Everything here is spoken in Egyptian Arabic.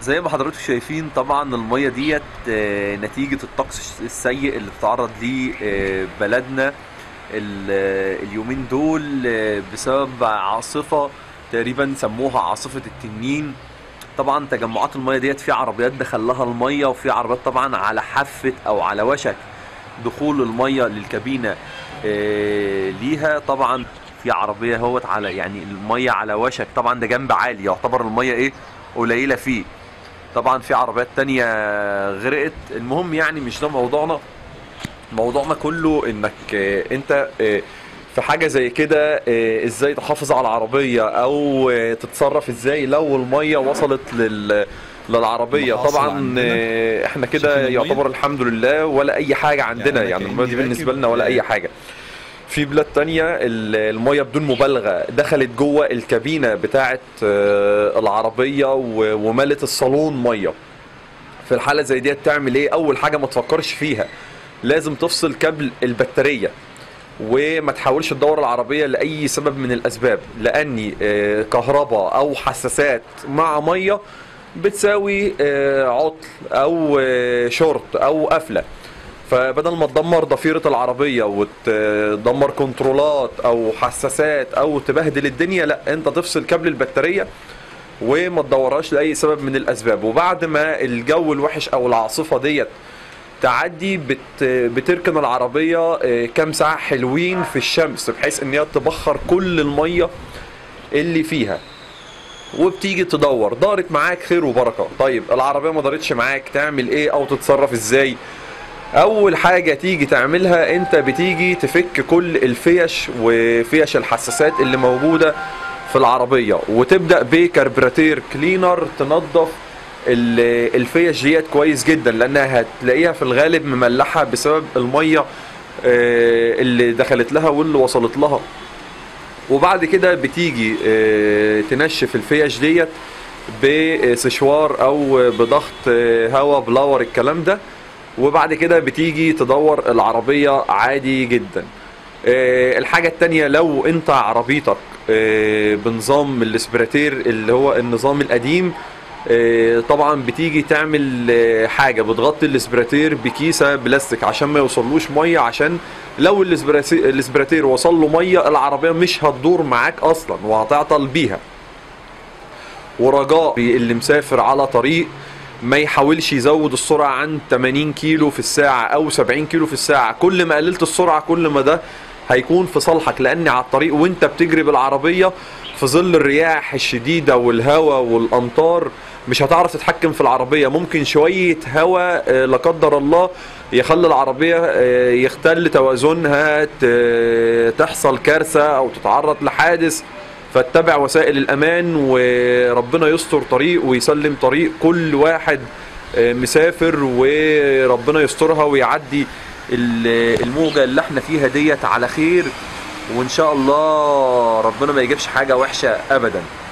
زي ما حضراتكم شايفين طبعا المية ديت آه، نتيجة الطقس السيء اللي بتعرض ليه آه، بلدنا ال- آه، اليومين دول آه، بسبب عاصفة تقريبا سموها عاصفة التنين طبعا تجمعات المية ديت في عربيات دخل لها المية وفي عربيات طبعا على حافة او على وشك دخول المية للكابينة آه، ليها طبعا في عربية هوت على يعني المية على وشك طبعا ده جنب عالي يعتبر المية ايه قليلة فيه طبعا في عربيات تانية غرقت المهم يعني مش ده موضوعنا موضوعنا كله انك آه، انت آه، في حاجة زي كده آه، ازاي تحافظ على العربية او آه، تتصرف ازاي لو المية وصلت لل للعربية اللي حاصل طبعا عندنا. آه، احنا كده شايفين المية؟ يعتبر الحمد لله ولا اي حاجة عندنا أنا يعني كأني المية دي بالنسبة راكب، لنا ولا اي آه، حاجة في بلاد تانية ال- المية بدون مبالغة دخلت جوه الكابينة بتاعت آه، العربية و- وملت الصالون مية في الحالة زي دي تعمل ايه اول حاجة ما تفكرش فيها لازم تفصل كابل البطارية وما تحاولش تدور العربية لأي سبب من الأسباب لأني آه، كهرباء أو حساسات مع مية بتساوي آه، عطل أو آه، شورت أو قفلة فبدل ما تدمر ضفيرة العربية وتدمر كنترولات أو حساسات أو تبهدل الدنيا لا أنت تفصل كابل البطارية وما تدورهاش لأي سبب من الأسباب وبعد ما الجو الوحش أو العاصفة ديت تعدي بت بتركن العربية آه، كام ساعة حلوين في الشمس بحيث ان هي تبخر كل المية اللي فيها وبتيجي تدور دارت معاك خير وبركة طيب العربية ما دارتش معاك تعمل ايه او تتصرف ازاي اول حاجة تيجي تعملها انت بتيجي تفك كل الفيش وفيش الحساسات اللي موجودة في العربية وتبدأ بكربراتير كلينر تنظف ال- الفيش ديت كويس جدا لانها هتلاقيها في الغالب مملحة بسبب المية آه، اللي دخلت لها واللي وصلت لها وبعد كده بتيجي آه، تنشف الفيش ديت بسشوار او بضغط آه، هواء بلاور الكلام ده وبعد كده بتيجي تدور العربية عادي جدا آه، الحاجة التانية لو انت عربيتك آه، بنظام الاسبراتير اللي هو النظام القديم آه، طبعا بتيجي تعمل آه، حاجة بتغطي الاسبراتير بكيسة بلاستيك عشان ما يوصلوش مية عشان لو الاسبراسي- الاسبراتير وصل له مية العربية مش هتدور معاك اصلا وهتعطل بيها ورجاء اللي مسافر على طريق ما يحاولش يزود السرعة عن 80 كيلو في الساعة أو 70 كيلو في الساعة كل ما قللت السرعة كل ما ده هيكون في صالحك لأن على الطريق وانت بتجري بالعربية في ظل الرياح الشديدة والهواء والأمطار مش هتعرف تتحكم في العربية ممكن شوية هواء آه، لا قدر الله يخلي العربية آه، يختل توازنها ت- تحصل كارثة أو تتعرض لحادث فاتبع وسائل الامان وربنا يستر طريق ويسلم طريق كل واحد آه، مسافر وربنا يسترها ويعدي ال- الموجة اللي احنا فيها ديت على خير وان شاء الله ربنا ما يجيبش حاجة وحشة ابدا